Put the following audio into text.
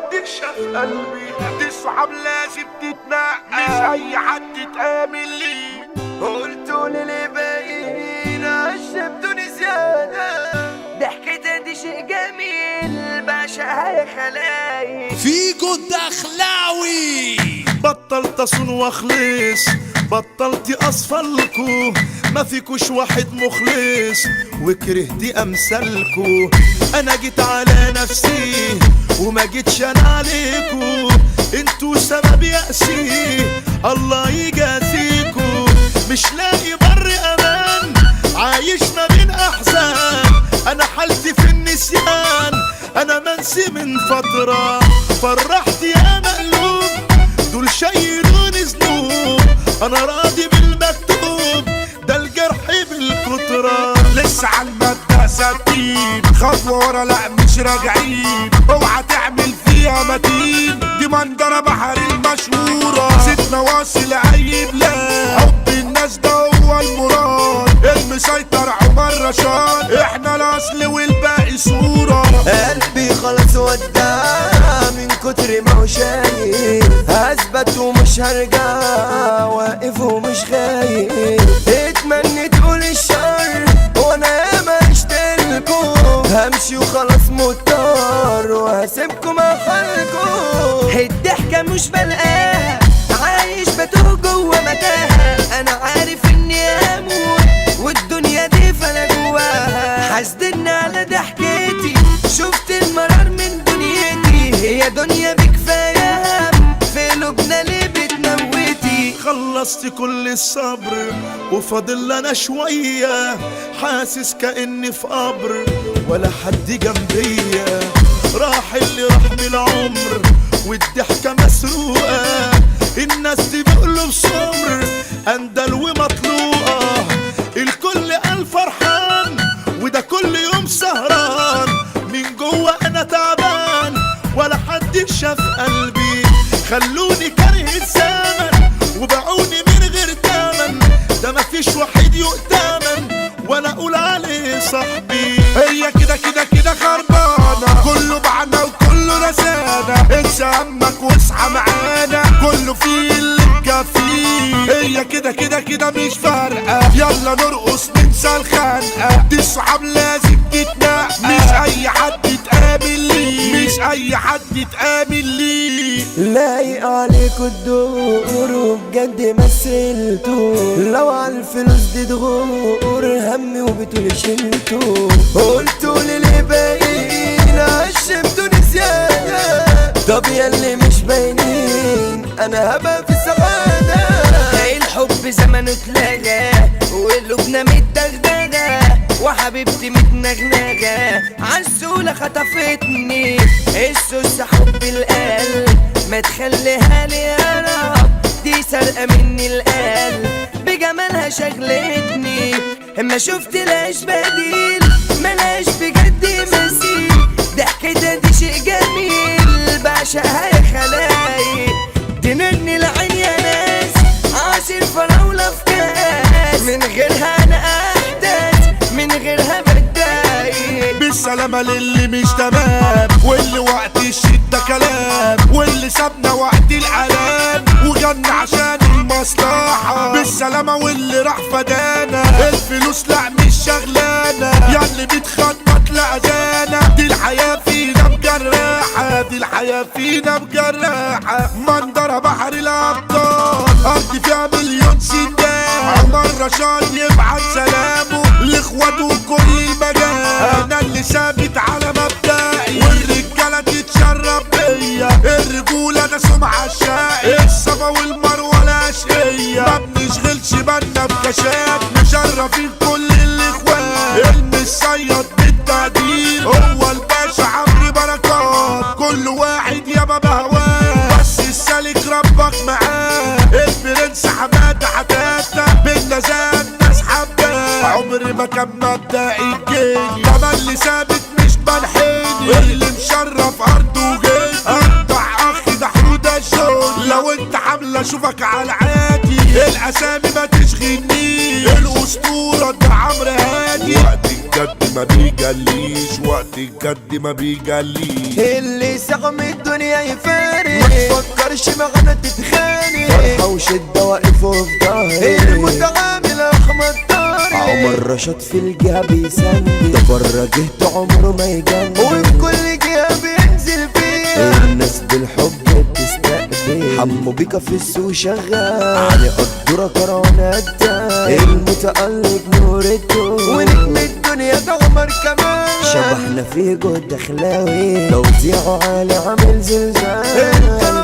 حدش شاف قلبي دي الصحاب لازم تتنقى مش اي حد تآمن ليه قلتوا لي ليه باقيين عشبتوني زيادة ضحكتها دي شيء جميل بعشقها يا خلايق فيجو الدخلاوي بطلت اصون واخلص بطلت اصفلكو ما فيكوش واحد مخلص وكرهت امثالكو انا جيت على نفسي وما جيتش انا عليكو انتوا سبب يأسي الله يجازيكو مش لاقي بر امان عايش ما بين احزان انا حالتي في النسيان انا منسي من فترة فرحت يا مقلوب دول شايلوني ذنوب انا راضي بالمكتوب ده الجرح بالكترة لسه على المبدأ ثابتين خطوة ورا لا مش راجعين اوعى تعمل فيها متين دي منظرة بحر المشهورة ستنا واصل اي بلاد حب الناس ده هو المراد المسيطر عمر رشاد احنا الاصل والباقي صورة قلبي خلاص ودع من كتر ما هو شايف هثبت ومش هرجع واقف ومش خايف اتمنى تقول الشر وانا ياما اشتركوا همشي وخلاص مضطر وهسيبكم اخركم الضحكة مش بلقاها عايش بتوه جوه متاهة انا عارف اني هموت والدنيا دي فانا جواها حاسدن على ضحكتي شفت المرار من دنيتي هي دنيا بكفاية هم في قلوبنا ليه بتموتي خلصت كل الصبر وفاضل انا شوية حاسس كأني في قبر ولا حد جنبيا راح اللي راح بالعمر والضحكة مسروقة الناس دي بقلب سمر اندل ومطلوقة الكل قال فرحان وده كل يوم سهران من جوه انا تعبان ولا حد شاف قلبي خلوني كاره الزمن وباعوني من غير تمن ده مفيش واحد يؤتمن ولا اقول عليه صاحبي هي كده كده كده خربانه كله بعنا وكله نسانا انسى همك واصحى معانا كله فيه اللي مكفيه هي كده كده كده مش فارقه يلا نرقص ننسى الخنقه دي الصحاب لازم تتنقى مش اي حد تقابل ليه مش اي حد تقابل ليه لايق عليكوا الدور وبجد مثلتوا لو على الفلوس دي تغور همي وبتقولي شلتوا قلتوا لي ليه باقيين عشمتوني زيادة طب ياللي مش باينين انا هبقى في السعادة الحب زمنه اتلغى وقلوبنا متدغدغة وحبيبتي متنغنغة عالسولة خطفتني السوسة حب القلب ما تخليها لي يا رب دي سرقة مني القلب بجمالها شغلتني اما شفت لاش بديل ملاش بجد مثيل ضحكتها دي شيء جميل بعشقها يا خلايق تنني العين يا ناس عاشر فراولة في كاس من غيرها انا احدث من غيرها بتضايق بالسلامة للي مش تمام واللي وقت الشدة كلام واللي سابنا وقت الألام وغنى عشان المصلحة بالسلامة واللي راح فدانا الفلوس لا مش شغلانة ياللي بتخطط لأذانا دي الحياة فينا مجرحة دي الحياة فينا مجرحة منظرها بحر الأبطال أرض فيها مليون سدان عمر رشاد يبعت سلامه لاخواته كل المجال انا اللي ثابت على مبدئي والرجاله تتشرب بيا الرجوله ده سمعه الشقي الصفا والمروه الاشقيه ما بنشغلش بالنا بكشات مشرفين كل الاخوات المصيد بالتقدير هو الباشا عمرو بركات كل واحد يابا بهواه بس السالك ربك معاه البرنس حماده حتاته بالنزال ناس حباه عمري ما كان مبدئي الجيني ده اللي ثابت مش بنحيني اللي مشرف ارضه وجيني اقطع اخي ده حدود الشغل لو انت حامله اشوفك على عادي الاسامي ما تشغلنيش الاسطوره ده عمرو هادي وقت الجد ما بيجليش وقت الجد ما بيجليش اللي سقم الدنيا يفارق ما تفكرش معانا تتخانق فرحة وشدة واقف في ظهري المتعامل احمد طارق عمر رشد في الجهة بيسند ده بره جهته عمره ما يجنن وفي كل جهة بينزل فيها الناس بالحب بتستقبل حمو بيكا في السوق شغال علي قدرة كرانة المتألق نور الدور ونجم الدنيا ده عمر كمان شبحنا في جود دخلاوي توزيعه عالي عامل زلزال